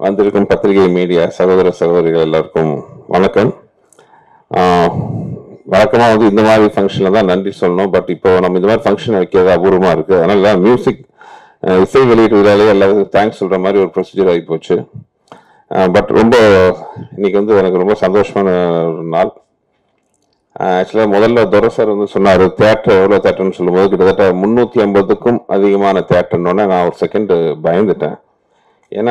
வந்திருக்கும் பத்திரிகை மீடியா சகோதர சகோதரிகள் எல்லாருக்கும் வணக்கம் ஆஹ் வழக்கமா வந்து இந்த மாதிரி ஃபங்க்ஷன்ல தான் நன்றி சொல்லணும் பட் இப்போ நம்ம இந்த மாதிரி ஃபங்க்ஷன் வைக்கிறது அபூர்வமா இருக்கு அதனால மியூசிக் இசை வெளியீட்டு விழாலே எல்லாருக்கும் தேங்க்ஸ் சொல்ற மாதிரி ஒரு ப்ரொசீஜர் ஆகி போச்சு பட் ரொம்ப இன்னைக்கு வந்து எனக்கு ரொம்ப சந்தோஷமான ஒரு நாள் ஆக்சுவலாக முதல்ல துரை சார் வந்து சொன்னார் தேட்டர் எவ்வளோ தேட்டர்னு சொல்லும்போது கிட்டத்தட்ட முந்நூற்றி ஐம்பதுக்கும் அதிகமான தேட்டர்னோடனே நான் ஒரு செகண்ட் பயந்துட்டேன் ஏன்னா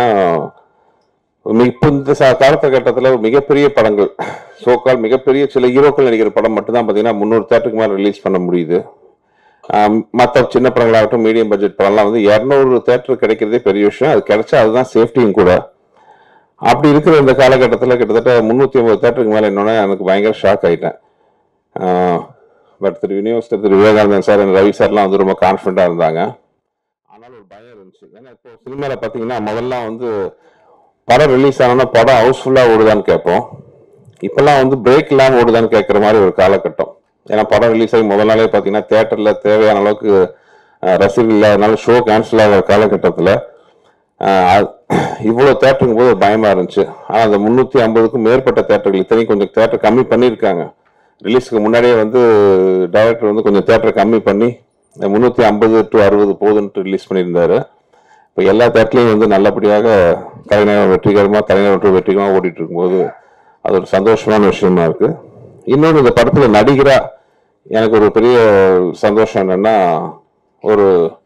மி- இப்போ இந்த ச காலகட்டத்தில் மிகப்பெரிய படங்கள் சோக்கால் மிகப்பெரிய சில ஹீரோக்கள் நடிக்கிற படம் மட்டும்தான் பார்த்தீங்கன்னா முந்நூறு தேட்டருக்கு மேலே ரிலீஸ் பண்ண முடியுது மற்ற சின்ன படங்களாகட்டும் மீடியம் பட்ஜெட் படம்லாம் வந்து இரநூறு தேட்டர் கிடைக்கிறதே பெரிய விஷயம் அது கிடைச்சா அதுதான் சேஃப்டியும் கூட அப்படி இருக்கிற இந்த காலகட்டத்தில் கிட்டத்தட்ட முந்நூற்றி ஐம்பது தேட்டருக்கு மேலே என்னன்னா எனக்கு பயங்கர ஷாக் ஆயிட்டேன் but Thiru university Thiru Vivekanandan sir Ravi சார்லாம் வந்து ரொம்ப கான்ஃபிடண்டாக இருந்தாங்க ஆனாலும் ஒரு பயம் இருந்துச்சு ஏன்னா இப்போ சினிமாவில் பார்த்தீங்கன்னா முதல்ல வந்து படம் ரிலீஸ் ஆனோன்னா படம் ஹவுஸ்ஃபுல்லாக ஓடுதான்னு கேட்போம் இப்போல்லாம் வந்து பிரேக் இல்லாமல் ஓடுதான்னு கேட்குற மாதிரி ஒரு காலகட்டம் ஏன்னா படம் ரிலீஸ் ஆகி முதல் நாளே பார்த்தீங்கன்னா தேட்டரில் தேவையான அளவுக்கு அஹ், ரசிகர்கள் இல்லாதனால ஷோ கேன்சல் ஆகிற காலகட்டத்தில் இவ்வளோ தேட்டருங்கும் போது பயமாக இருந்துச்சு ஆனால் அந்த முந்நூற்றி ஐம்பதுக்கும் மேற்பட்ட தேட்டர்கள் இத்தனையும் கொஞ்சம் தேட்டர் கம்மி பண்ணியிருக்காங்க ரிலீஸுக்கு முன்னாடியே வந்து டைரக்டர் வந்து கொஞ்சம் தேட்டர் கம்மி பண்ணி முந்நூற்றி ஐம்பது டு அறுபது போதுன்ட்டு ரிலீஸ் பண்ணியிருந்தாரு இப்போ எல்லா தேட்டர்லையும் வந்து நல்லபடியாக கலைஞர் வெற்றிகரமாக கலைஞர் வெற்றிகரமாக ஓடிட்டு இருக்கும்போது அது ஒரு சந்தோஷமான விஷயமா இருக்கு இன்னொன்று இந்த படத்தில் நடிகரா எனக்கு ஒரு பெரிய சந்தோஷம் என்னன்னா ஒரு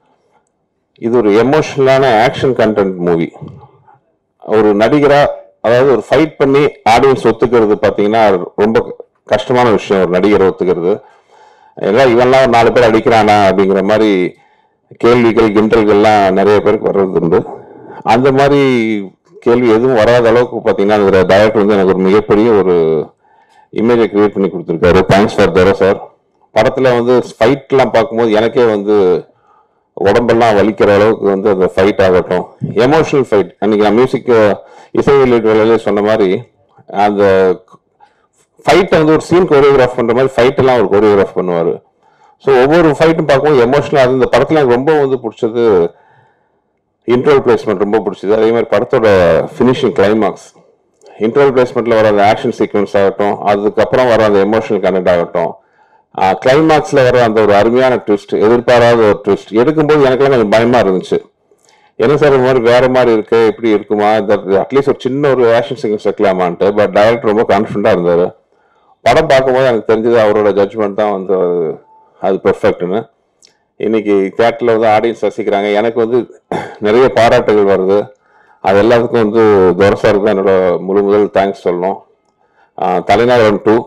இது ஒரு எமோஷனலான ஆக்ஷன் கண்டென்ட் மூவி ஒரு நடிகரா அதாவது ஒரு ஃபைட் பண்ணி ஆடியன்ஸ் ஒத்துக்கிறது பார்த்தீங்கன்னா ரொம்ப கஷ்டமான விஷயம் ஒரு நடிகரை ஒத்துக்கிறது எல்லாம் இவன்லாம் ஒரு நாலு பேர் அடிக்கிறானா அப்படிங்கிற மாதிரி கேள்விகள் கிண்டல்கள்லாம் நிறைய பேருக்கு வர்றது உண்டு அந்த மாதிரி கேள்வி எதுவும் வராத அளவுக்கு பார்த்தீங்கன்னா அந்த டைரக்டர் வந்து எனக்கு ஒரு மிகப்பெரிய ஒரு இமேஜை கிரியேட் பண்ணி கொடுத்துருக்காரு தேங்க்ஸ் ஃபார் தரோ சார் படத்தில் வந்து ஃபைட்லாம் பார்க்கும்போது எனக்கே வந்து உடம்பெல்லாம் வலிக்கிற அளவுக்கு வந்து அந்த ஃபைட் ஆகட்டும் எமோஷனல் ஃபைட் அன்னைக்கு நான் மியூசிக் இசை வெளியீட்டு வேலையிலே சொன்ன மாதிரி அந்த ஃபைட்டை வந்து ஒரு சீன் கோரியோகிராஃப் பண்ணுற மாதிரி ஃபைட் எல்லாம் ஒரு கோரியோகிராஃப் பண்ணுவார் ஸோ ஒவ்வொரு ஃபைட்டும் பார்க்கும்போது எமோஷனலாக அது இந்த படத்தில் எனக்கு ரொம்ப வந்து பிடிச்சது இன்டர்வல் பிளேஸ்மெண்ட் ரொம்ப பிடிச்சது அதே மாதிரி படத்தோட ஃபினிஷிங் கிளைமாக்ஸ் இன்டர்வல் பிளேஸ்மெண்ட்டில் வர அந்த ஆக்ஷன் சீக்வன்ஸ் ஆகட்டும் அதுக்கப்புறம் வர அந்த எமோஷனல் கனெக்ட் ஆகட்டும் கிளைமாக்ஸில் வர அந்த ஒரு அருமையான ட்விஸ்ட் எதிர்பாராத ஒரு ட்விஸ்ட் எடுக்கும்போது எனக்கெல்லாம் கொஞ்சம் பயமாக இருந்துச்சு என்ன சார் இந்த மாதிரி வேற மாதிரி இருக்கு இப்படி இருக்குமா அட்லீஸ்ட் ஒரு சின்ன ஒரு ஆக்ஷன் சீக்வன்ஸ் வைக்கலாமான்ட்டு பட் டைரக்டர் ரொம்ப கான்ஃபிடண்டாக இருந்தார் படம் பார்க்கும்போது எனக்கு தெரிஞ்சது அவரோட ஜட்ஜ்மெண்ட் தான் வந்து அது பெர்ஃபெக்ட்னு இன்னைக்கு தேட்டரில் வந்து ஆடியன்ஸ் ரசிக்கிறாங்க எனக்கு வந்து நிறைய பாராட்டுகள் வருது அது எல்லாத்துக்கும் வந்து துரசாருக்கு தான் என்னோட முழு முதல் தேங்க்ஸ் சொல்லணும் ஆஹ் தலைநகரம் டூ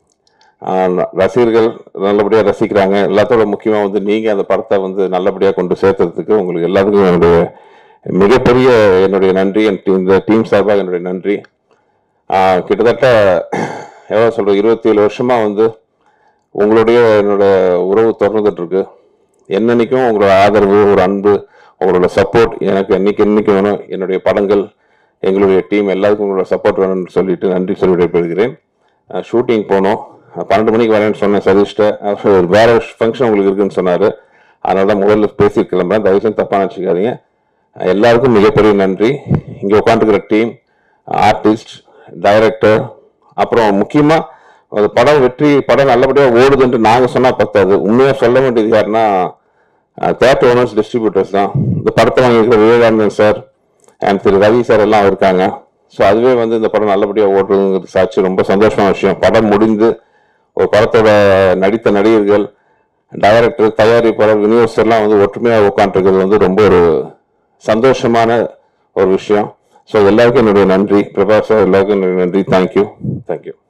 ரசிகர்கள் நல்லபடியாக ரசிக்கிறாங்க எல்லாத்தோட முக்கியமாக வந்து நீங்கள் அந்த படத்தை வந்து நல்லபடியாக கொண்டு சேர்த்ததுக்கு உங்களுக்கு எல்லாத்துக்கும் என்னுடைய மிகப்பெரிய என்னுடைய நன்றி என் team- இந்த டீம் சார்பாக என்னுடைய நன்றி ஆஹ் கிட்டத்தட்ட எவ்வளோ சொல்கிறேன் இருபத்தி ஏழு வருஷமாக வந்து உங்களுடைய என்னோட உறவு தொடர்ந்துட்டு இருக்கு என்னன்னைக்கும் உங்களோட ஆதரவு ஒரு அன்பு உங்களோட சப்போர்ட் எனக்கு என்னைக்கு என்னைக்கு வேணும் என்னுடைய படங்கள் எங்களுடைய டீம் எல்லாருக்கும் உங்களோட சப்போர்ட் வேணும்னு சொல்லிட்டு நன்றி சொல்லி விடைபெறுகிறேன் ஷூட்டிங் போனோம் பன்னெண்டு மணிக்கு வரேன்னு சொன்னேன் சதீஷ்ட அவர் ஒரு வேற ஃபங்க்ஷன் உங்களுக்கு இருக்குன்னு சொன்னார் அதனால தான் முதல்ல பேசி கிளம்புறேன் தயவு செஞ்சு தப்பாக நினச்சிக்காதீங்க எல்லாருக்கும் மிகப்பெரிய நன்றி இங்கே உட்காந்துருக்கிற டீம் ஆர்டிஸ்ட் டைரக்டர் அப்புறம் முக்கியமாக அந்த படம் வெற்றி படம் நல்லபடியாக ஓடுதுன்ட்டு நாங்கள் சொன்னால் பத்தாது உண்மையாக சொல்ல வேண்டியது யாருன்னா தேட்டர் ஓனர்ஸ் டிஸ்ட்ரிபியூட்டர்ஸ் தான் இந்த படத்தை வாங்கியிருக்கிற Vivekanandan sir and Thiru Ravi sir எல்லாம் இருக்காங்க ஸோ அதுவே வந்து இந்த படம் நல்லபடியாக ஓடுறதுங்கிறது சாட்சி ரொம்ப சந்தோஷமான விஷயம் படம் முடிந்து ஒரு படத்தோட நடித்த நடிகர்கள் டைரக்டர் தயாரிப்பாளர் விநியோகஸ்தர்லாம் வந்து ஒற்றுமையாக உட்காந்துருக்கிறது வந்து ரொம்ப ஒரு சந்தோஷமான ஒரு விஷயம் ஸோ எல்லாருக்கும் என்னுடைய நன்றி பிரபாஸ் சார் எல்லாருக்கும் என்னுடைய நன்றி தேங்க்யூ தேங்க்யூ